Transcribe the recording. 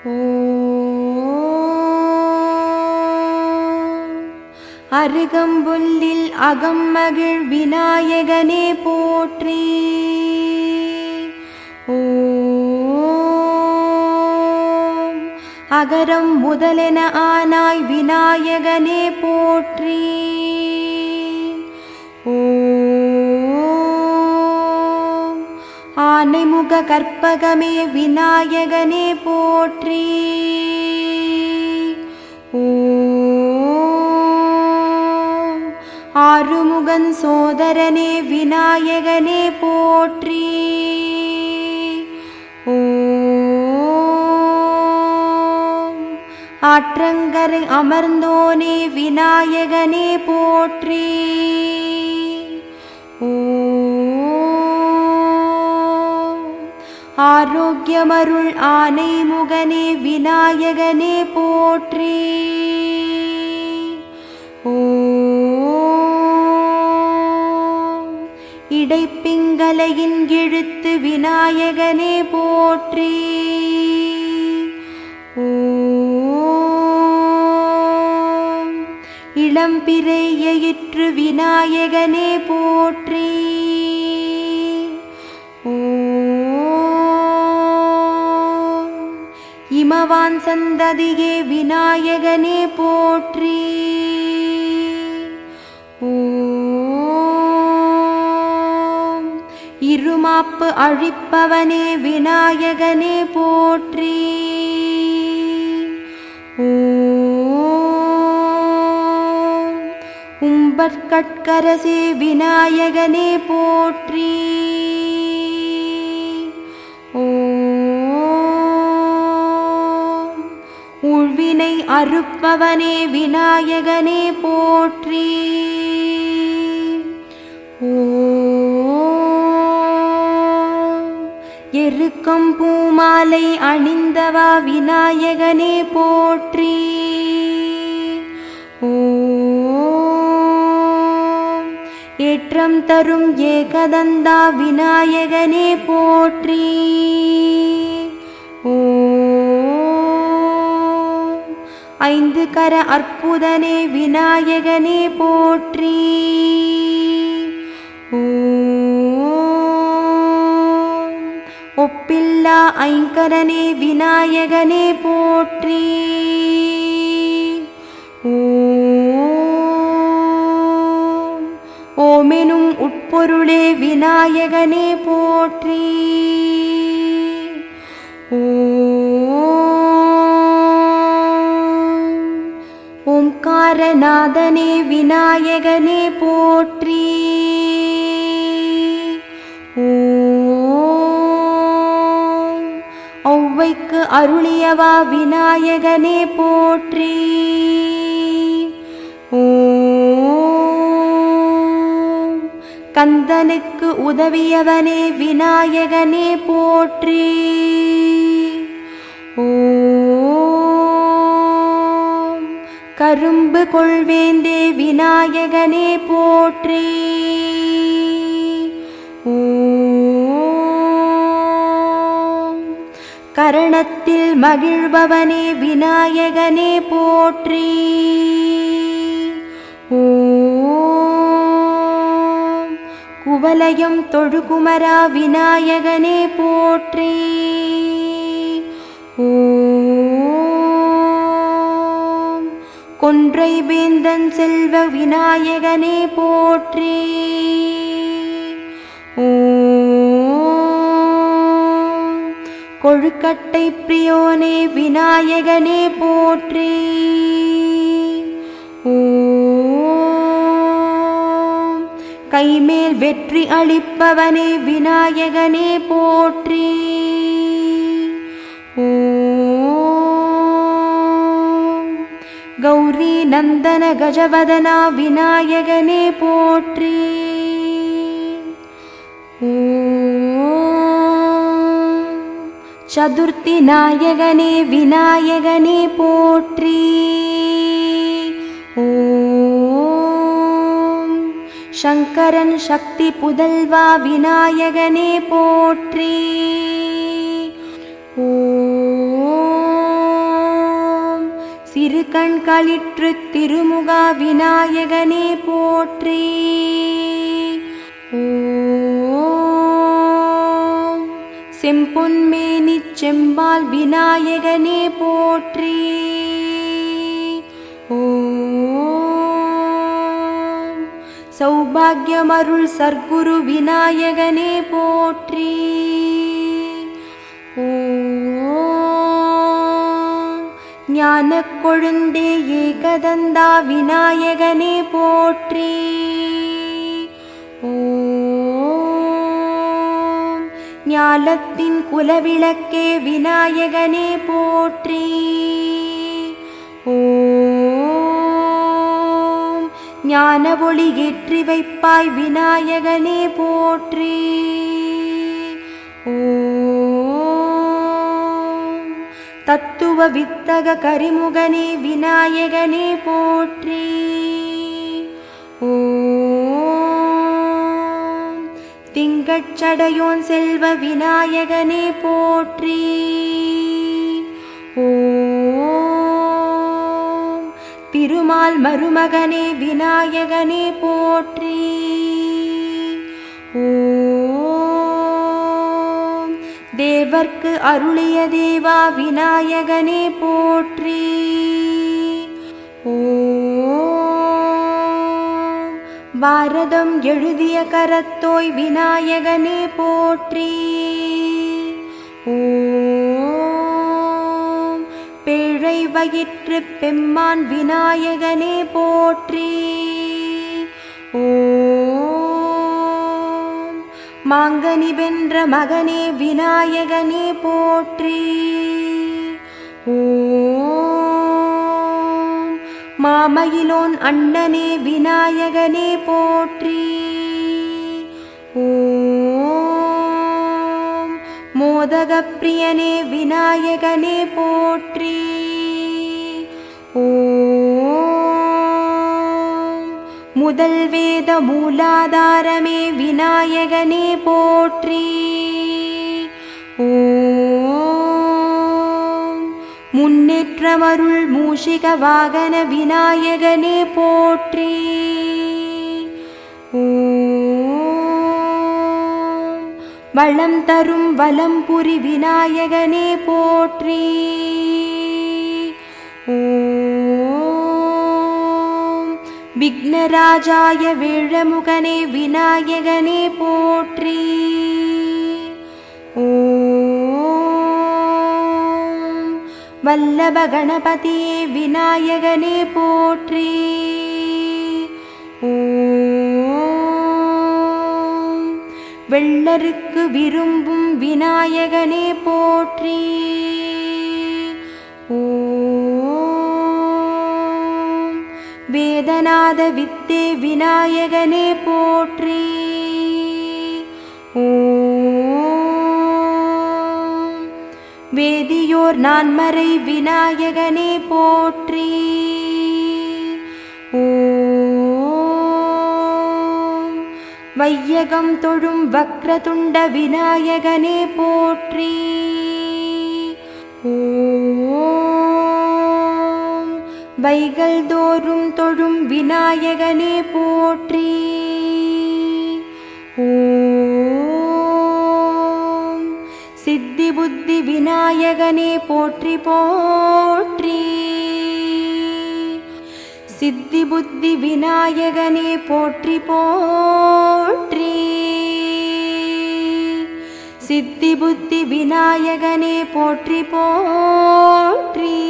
ஓம். அருகம்புல்லில் அகம்மகிழ் விநாயகனே போற்றி ஓம் அகரம் முதலென ஆனாய் விநாயகனே போற்றி ஓம் ஆனைமுக கற்பகமே விநாயகனே போற்றி ஓம் ஆறுமுகன் சோதரனே விநாயகனே போற்றி ஓம் ஆற்றங்கரை அமர்ந்தோனே விநாயகனே போற்றி ஓம் ஆரோக்கியமருள் ஆனை முகனே விநாயகனே போற்றி ஓம் இடைப்பிங்கலையின் இழுத்து விநாயகனே போற்றி ஓம் இளம்பிறையிற்று விநாயகனே போற்றி ஓம் இமவான் சந்ததியே விநாயகனே போற்றி ஓம் இருமாப்பு அழிப்பவனே விநாயகனே போற்றி ஓம் உம்பற்கட்கரசே விநாயகனே போற்றி ஓம் உள்வினை அறுப்பவனே விநாயகனே போற்றி ஓம் எருக்கம் பூமாலை அணிந்தவா விநாயகனே போற்றி ஓம் ஏற்றம் தரும் ஏகதந்தா விநாயகனே போற்றி ஓம் ஐந்து கர அற்புதனே விநாயகனே போற்றி ஓம் ஒப்பில்லா ஐங்கரனே விநாயகனே போற்றி ஓம் ஓமெனும் உட்பொருளே விநாயகனே போற்றி ஓம் ஓம்காரநாதனே விநாயகனே போற்றி ஓம் ஔவைக்கு அருளியவா விநாயகனே போற்றி ஓம் கந்தனுக்கு உதவியவனே விநாயகனே போற்றி ஓம் கரும்பு கொள்வேந்தே விநாயகனே போற்றி ஓம் கரணத்தில் மகிழ்பவனே விநாயகனே போற்றி ஓம் குவலயம் தொழுகுமரா விநாயகனே போற்றி ஓம் கொன்றை வேந்தன் செல்வ விநாயகனே போற்றி ஓம் கொழுக்கட்டை பிரியோனே விநாயகனே போற்றி ஓம் கைமேல் வெற்றி அளிப்பவனே விநாயகனே போற்றி ஓம் கௌரி நந்தன கஜவதனா விநாயகனே போற்றி ஓம் சதுர்த்தி நாயகனே விநாயகனே போற்றி ஓம் சங்கரன் சக்தி புதல்வா விநாயகனே போற்றி ஓம் களிற்று திருமுகா விநாயகனே போற்றி ஓம் செம்பொன்மேனிச் செம்பால் விநாயகனே போற்றி ஓம் சௌபாகியமருள் சர்க்குரு விநாயகனே போற்றி ஓம் ஞானக் கொழுந்தே ஏகதந்தா விநாயகனே போற்றி ஓம் ஞாலத்தின் குலவிளக்கே விநாயகனே போற்றி ஓம் ஞான ஒளி ஏற்றி வைப்பாய் விநாயகனே போற்றி ஓம் தத்துவ வித்தக கரிமுகனே விநாயகனே போற்றி ஓம் திங்கட்சடையோன் செல்வ விநாயகனே போற்றி ஓம் திருமால் மருமகனே விநாயகனே போற்றி ஓம் தேவர்க்கு அருளிய தேவா விநாயகனே போற்றி ஓம் பாரதம் எழுதிய கரத்தோய் விநாயகனே போற்றி ஓம் பேழை வயிற்று பெம்மான் விநாயகனே போற்றி ஓம் மாங்கனி வென்ற மகனே விநாயகனே போற்றி ஓம் மாமயிலோன் அண்ணனே விநாயகனே போற்றி ஓம் மோதகப் பிரியனே விநாயகனே போற்றி ஓம் முதல் வேத மூலாதாரமே விநாயகனே போற்றி ஓம் முன்னேற்றமருள் மூஷிக வாகன விநாயகனே போற்றி ஓம் வளம் தரும் வலம்புரி விநாயகனே போற்றி ஓம் விக்னராஜாய வேழமுகனே விநாயகனே போற்றி ஓம் வல்லப கணபதியே விநாயகனே போற்றி ஓம் வெள்ளருக்கு விரும்பும் விநாயகனே போற்றி ஓம் வேதநாத வித்தே விநாயகனே போற்றி ஓம் வேதியோர் நான்மறை விநாயகனே போற்றி ஓம் வையகம் தொழும் வக்ரதுண்ட விநாயகனே போற்றி ஓம் வைகள் தோறும் தொழும் விநாயகனே போற்றி ஓம் சித்தி புத்தி விநாயகனே போற்றி போற்றி சித்தி புத்தி விநாயகனே போற்றி போற்றி சித்தி புத்தி விநாயகனே போற்றி போற்றி